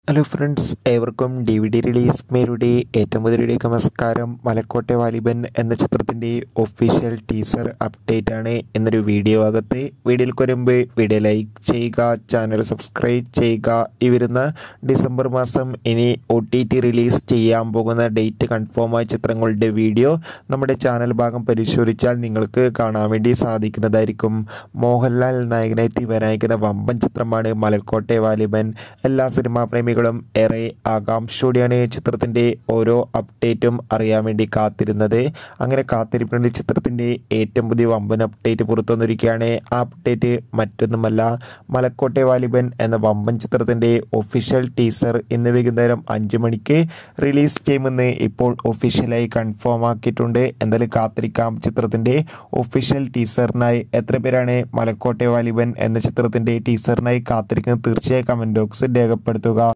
hello friends ഏവർക്കും D V D release മേരുടെ ഏറ്റവും പുതിയ നമസ്കാരം മലക്കോട്ടെ വാലിബൻ എന്ന ചിത്രത്തിൻ്റെ ഒഫീഷ്യൽ ടീസർ അപ്ഡേറ്റ് ആണ് എന്നൊരു വീഡിയോ അകത്ത് വീഡിയോയിൽ വരുമ്പ് വീഡിയോ ലൈക്ക് ചെയ്യുക ചാനൽ സബ്സ്ക്രൈബ് ചെയ്യുക ഈ വരുന്ന ഡിസംബർ മാസം ഇനി ഒ ടി ടി റിലീസ് ചെയ്യാൻ പോകുന്ന ഡേറ്റ് കൺഫേം ആയ ചിത്രങ്ങളുടെ വീഡിയോ നമ്മുടെ ചാനൽ ഭാഗം പരിശോധിച്ചാൽ നിങ്ങൾക്ക് കാണാൻ വേണ്ടി സാധിക്കുന്നതായിരിക്കും മോഹൻലാൽ നായകനെത്തി വരാനിരിക്കുന്ന വമ്പൻ ചിത്രമാണ് മലക്കോട്ടെ വാലിബൻ എല്ലാ സിനിമാ പ്രേമികളും ഏറെ ആകാംക്ഷയോടെയാണ് ചിത്രത്തിൻ്റെ ഓരോ അപ്ഡേറ്റും അറിയാൻ വേണ്ടി കാത്തിരുന്നത് അങ്ങനെ കാത്തിരിപ്പിനുള്ള ചിത്രത്തിൻ്റെ ഏറ്റവും പുതിയ വമ്പൻ അപ്ഡേറ്റ് പുറത്തു വന്നിരിക്കുകയാണ് ആ അപ്ഡേറ്റ് മറ്റൊന്നുമല്ല മലക്കോട്ടെ വാലിബൻ എന്ന വമ്പൻ ചിത്രത്തിൻ്റെ ഒഫീഷ്യൽ ടീസർ ഇന്ന് വൈകുന്നേരം അഞ്ച് മണിക്ക് റിലീസ് ചെയ്യുമെന്ന് ഇപ്പോൾ ഒഫീഷ്യലായി കൺഫേം ആക്കിയിട്ടുണ്ട് എന്തായാലും കാത്തിരിക്കാം ചിത്രത്തിൻ്റെ ഒഫീഷ്യൽ ടീസറിനായി എത്ര പേരാണ് മലക്കോട്ടെ വാലിബൻ എന്ന ചിത്രത്തിൻ്റെ ടീസറിനായി കാത്തിരിക്കുന്നത് തീർച്ചയായും കമൻറ്റ് ബോക്സിൽ രേഖപ്പെടുത്തുക